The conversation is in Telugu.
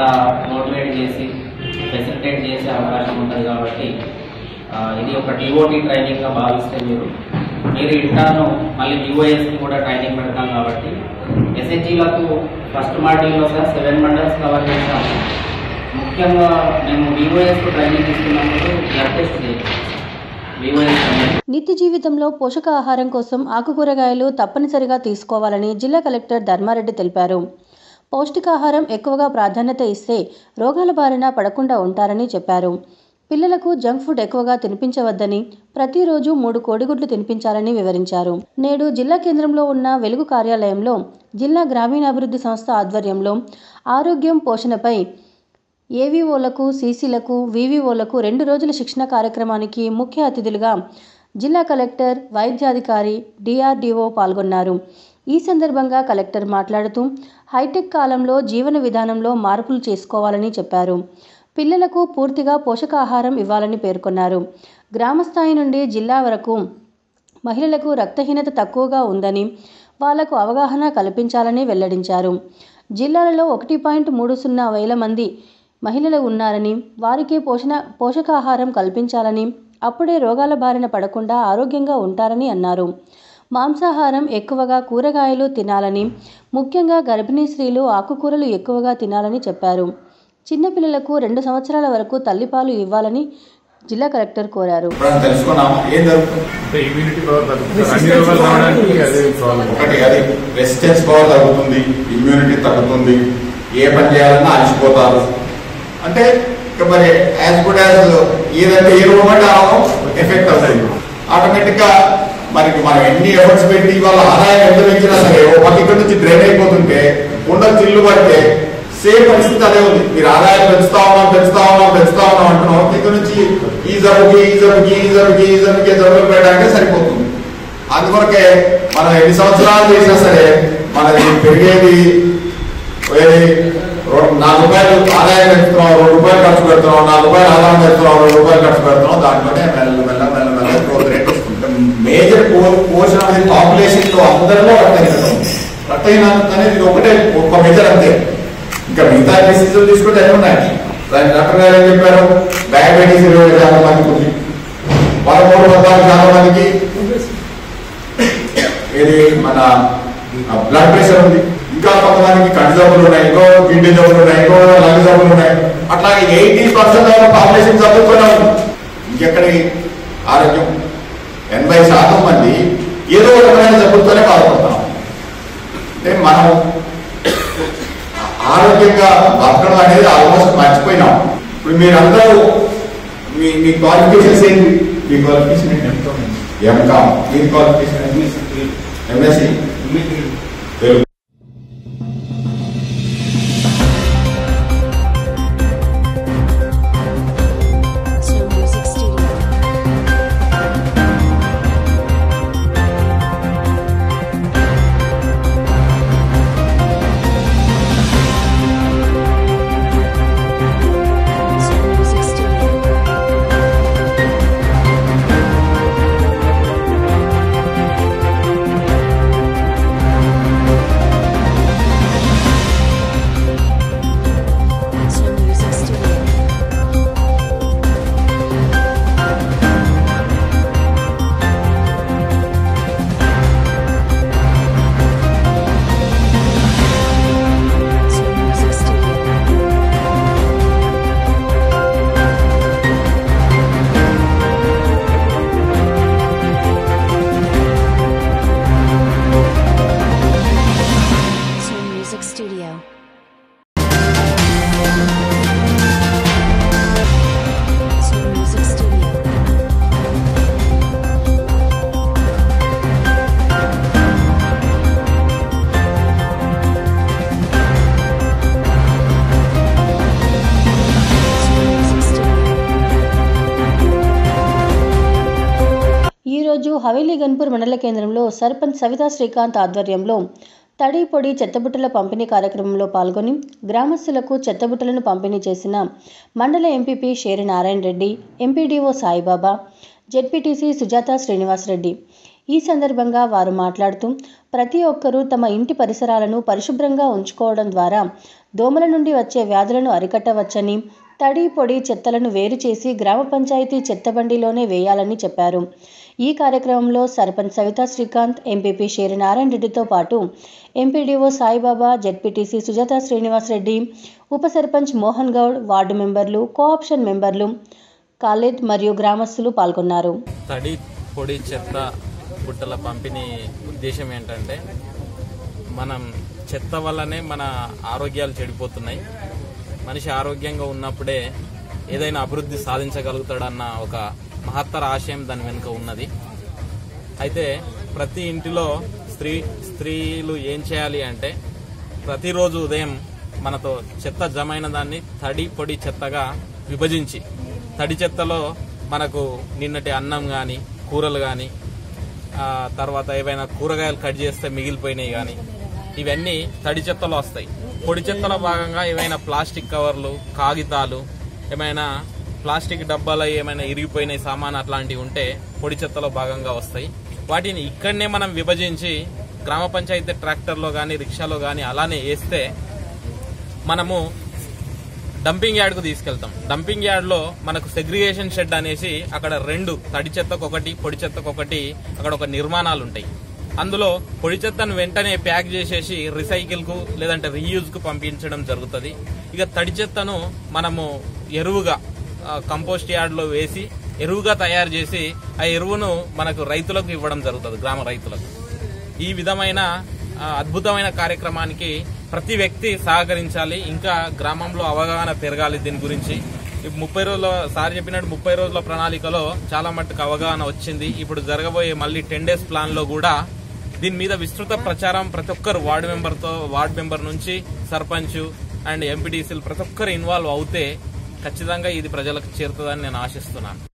అంతా మోటివేట్ చేసి ఫెసిలిటేట్ చేసే అవకాశం ఉంటుంది కాబట్టి ఆ, ఇది ఒక డిఓటి ట్రైనింగ్గా భావిస్తే మీరు మీరు ఇంటాను మళ్ళీ యూఐఎస్కి కూడా ట్రైనింగ్ పెడతాం కాబట్టి ఎస్హెచ్జీలకు ఫస్ట్ మాడ్యూల్లో సార్ సెవెన్ మండల్స్ కవర్ చేస్తాము ముఖ్యంగా మేము విఓఎస్కు ట్రైనింగ్ ఇస్తున్నప్పుడు బ్లడ్ టెస్ట్ చేస్తాం విఓఎస్ అనేది నిత్య జీవితంలో పోషకాహారం కోసం ఆకుకూరగాయలు తప్పనిసరిగా తీసుకోవాలని జిల్లా కలెక్టర్ ధర్మారెడ్డి తెలిపారు పౌష్టికాహారం ఎక్కువగా ప్రాధాన్యత ఇస్తే రోగాల బారిన పడకుండా ఉంటారని చెప్పారు పిల్లలకు జంక్ ఫుడ్ ఎక్కువగా తినిపించవద్దని ప్రతిరోజు మూడు కోడిగుడ్లు తినిపించాలని వివరించారు నేడు జిల్లా కేంద్రంలో ఉన్న వెలుగు కార్యాలయంలో జిల్లా గ్రామీణాభివృద్ధి సంస్థ ఆధ్వర్యంలో ఆరోగ్యం పోషణపై ఏవీఓలకు సీసీలకు వీవీఓలకు రెండు రోజుల శిక్షణ కార్యక్రమానికి ముఖ్య అతిథులుగా జిల్లా కలెక్టర్ వైద్యాధికారి డిఆర్డీఓ పాల్గొన్నారు ఈ సందర్భంగా కలెక్టర్ మాట్లాడుతూ హైటెక్ కాలంలో జీవన విధానంలో మార్పులు చేసుకోవాలని చెప్పారు పిల్లలకు పూర్తిగా పోషకాహారం ఇవ్వాలని పేర్కొన్నారు గ్రామస్థాయి నుండి జిల్లా వరకు మహిళలకు రక్తహీనత తక్కువగా ఉందని వాళ్లకు అవగాహన కల్పించాలని వెల్లడించారు జిల్లాలలో ఒకటి పాయింట్ మూడు సున్నా వేల మంది మహిళలు ఉన్నారని వారికి పోషణ పోషకాహారం కల్పించాలని అప్పుడే రోగాల బారిన పడకుండా ఆరోగ్యంగా ఉంటారని అన్నారు మాంసాహారం ఎక్కువగా కూరగాయలు తినాలని ముఖ్యంగా గర్భిణీ స్త్రీలు ఆకుకూరలు ఎక్కువగా తినాలని చెప్పారు చిన్నపిల్లలకు రెండు సంవత్సరాల వరకు తల్లిపాలు ఇవ్వాలని జిల్లా కలెక్టర్ కోరారు ఇప్పుడు తెలుసుకున్నాము ఏం జరుగుతుంది అంటే ఇమ్యూనిటీ పవర్ తగ్గుతుంది అన్ని రోగాలు రావడానికి అదే ప్రాబ్లం ఒకటి అది రెసిస్టెన్స్ పవర్ తగ్గుతుంది ఇమ్యూనిటీ తగ్గుతుంది ఏ పని చేయాలన్నా అలసిపోతారు అంటే ఇక మరి యాజ్ గుడ్ యాజ్ ఏదంటే ఏ రోగం ఎఫెక్ట్ అవుతుంది ఆటోమేటిక్ గా మరి మనం ఎన్ని ఎఫర్ట్స్ పెట్టి వాళ్ళ ఆదాయం ఎంత పెంచినా సరే ఒక పక్క ఇక్కడ నుంచి డ్రైన్ అయిపోతుంటే ఉండ చిల్లు పడితే సేమ్ పరిస్థితి అదే ఉంది మీరు ఆదాయం పెంచుతా ఉన్నాం పెంచుతా ఉన్నాం పెంచుతా ఉన్నాం అంటున్నాం ఇక్కడ నుంచి ఈ జబ్బుకి ఈ జబ్బుకి ఈ జబ్బుకి ఈ జబ్బుకి జబ్బులు పెట్టడానికే సరిపోతుంది అందుకొరకే మనం ఎన్ని సంవత్సరాలు చేసినా సరే మనది పెరిగేది ఏది రో- నాలుగు రూపాయలు ఆదాయం పెంచుతున్నాం రెండు రూపాయలు ఖర్చు పెడుతున్నాం నాలుగు రూపాయలు ఆదాయం పెడుతున్నాం రెండు రూపాయలు ఖర్చు పెడుతున్నాం దాంట్లోనే మెల్ల మెల్ల మెల్ల మెల్ల గ్రోత్ రేట్ వస్తుంది మేజర్ పోర్షన్ అనేది పాపులేషన్ లో అందరిలో రక్తహీనత ఉంది రక్తహీనత అనేది ఇది ఒకటే ఒక మెజర్ అంతే ఇంకా మిగతా డిసీజులు తీసుకుంటే ఎన్ని ఉన్నాయి దాని డాక్టర్ గారు ఏం చెప్పారు డయాబెటీస్ ఇరవై ఐదు శాతం మందికి ఉంది పదమూడు పద్నాలుగు శాతం మందికి ఏది మన బ్లడ్ ప్రెషర్ ఉంది ఇంకా కొంతమందికి కంటి జబ్బులు ఉన్నాయి ఇంకో గిండి జబ్బులు ఉన్నాయి ఇంకో లంగ్ జబ్బులు ఉన్నాయి అట్లాగే ఎయిటీ పర్సెంట్ పాపులేషన్ జబ్బుతోనే ఉంది ఇంకెక్కడి ఆరోగ్యం ఎనభై శాతం మంది ఏదో ఒక రకమైన జబ్బులతోనే బాధపడతాం అంటే మనం ఆరోగ్యంగా బతకడం అనేది ఆల్మోస్ట్ మర్చిపోయినాం ఇప్పుడు మీరందరూ మీ మీ క్వాలిఫికేషన్స్ ఏంటి మీ క్వాలిఫికేషన్ ఏంటి ఎంకామ్ మీ qualification MSc Telugu Snow Music Studio. Snow Music Studio. Snow Music Studio. Snow Music Studio. Snow Music Studio. Snow Music Studio. Snow Music Studio. ఈరోజు హవేలీ గన్పూర్ మండల కేంద్రంలో సర్పంచ్ సవితా శ్రీకాంత్ ఆధ్వర్యంలో తడి పొడి చెత్తబుట్టల పంపిణీ కార్యక్రమంలో పాల్గొని గ్రామస్తులకు చెత్తబుట్టలను పంపిణీ చేసిన మండల MPP Sheri Narayana Reddy MPDO Saibaba ZPTC Sujatha Srinivas Reddy ఈ సందర్భంగా వారు మాట్లాడుతూ ప్రతి ఒక్కరూ తమ ఇంటి పరిసరాలను పరిశుభ్రంగా ఉంచుకోవడం ద్వారా దోమల నుండి వచ్చే వ్యాధులను అరికట్టవచ్చని తడి పొడి చెత్తలను వేరు చేసి గ్రామ పంచాయతీ చెత్తబండిలోనే వేయాలని చెప్పారు ఈ కార్యక్రమంలో సర్పంచ్ సవితా శ్రీకాంత్ ఎంపీపీ షేరి నారాయణ రెడ్డితో పాటు ఎంపీడీఓ సాయిబాబా జెడ్పీటీసీ సుజాత శ్రీనివాస్ రెడ్డి ఉప సర్పంచ్ మోహన్ గౌడ్ వార్డు మెంబర్లు కోఆప్షన్ మెంబర్లు ఖాలిద్ మరియు గ్రామస్తులు పాల్గొన్నారు తడి పొడి చెత్త బుట్టల పంపిణీ ఉద్దేశం ఏంటంటే మనం చెత్త వల్లనే మన ఆరోగ్యాలు చెడిపోతున్నాయి మనిషి ఆరోగ్యంగా ఉన్నప్పుడే ఏదైనా అభివృద్ధి సాధించగలుగుతాడన్న ఒక మహత్తర ఆశయం దాని వెనుక ఉన్నది అయితే ప్రతి ఇంటిలో స్త్రీ స్త్రీలు ఏం చేయాలి అంటే ప్రతిరోజు ఉదయం మనతో చెత్త జమైన దాన్ని తడి పొడి చెత్తగా విభజించి తడి చెత్తలో మనకు నిన్నటి అన్నం కానీ కూరలు కానీ తర్వాత ఏవైనా కూరగాయలు కట్ చేస్తే మిగిలిపోయినాయి కానీ ఇవన్నీ తడి చెత్తలో వస్తాయి పొడి చెత్తలో భాగంగా ఏమైనా ప్లాస్టిక్ కవర్లు కాగితాలు ఏమైనా ప్లాస్టిక్ డబ్బాలో ఏమైనా ఇరిగిపోయిన సామాన్ అట్లాంటివి ఉంటే పొడి చెత్తలో భాగంగా వస్తాయి వాటిని ఇక్కడనే మనం విభజించి గ్రామ పంచాయతీ ట్రాక్టర్లో కానీ రిక్షాలో కానీ అలానే వేస్తే మనము డంపింగ్ యార్డ్ కు తీసుకెళ్తాం డంపింగ్ యార్డ్ లో మనకు సెగ్రిగేషన్ షెడ్ అనేసి అక్కడ రెండు తడి చెత్తకు ఒకటి పొడి చెత్తకు ఒకటి అక్కడ ఒక నిర్మాణాలు ఉంటాయి అందులో పొడి చెత్తను వెంటనే ప్యాక్ చేసేసి రిసైకిల్ కు లేదంటే రీయూజ్ కు పంపించడం జరుగుతుంది ఇక తడి చెత్తను మనము ఎరువుగా ఆ, కంపోస్ట్ యార్డ్ లో వేసి ఎరువుగా తయారు చేసి ఆ ఎరువును మనకు రైతులకు ఇవ్వడం జరుగుతుంది గ్రామ రైతులకు ఈ విధమైన ఆ, అద్భుతమైన కార్యక్రమానికి ప్రతి వ్యక్తి సహకరించాలి ఇంకా గ్రామంలో అవగాహన పెరగాలి దీని గురించి ఈ ముప్పై రోజుల సార్ చెప్పినట్టు ముప్పై రోజుల ప్రణాళికలో చాలా మట్టుకు అవగాహన వచ్చింది ఇప్పుడు జరగబోయే మళ్ళీ టెన్ డేస్ ప్లాన్ లో కూడా దీని మీద విస్తృత ప్రచారం ప్రతి ఒక్కరు వార్డు మెంబర్ తో వార్డు మెంబర్ నుంచి సర్పంచ్ అండ్ ఎంపీటీసీలు ప్రతి ఒక్కరు ఇన్వాల్వ్ అవుతే ఖచ్చితంగా ఇది ప్రజలకు చేరుతుందని నేను ఆశిస్తున్నాను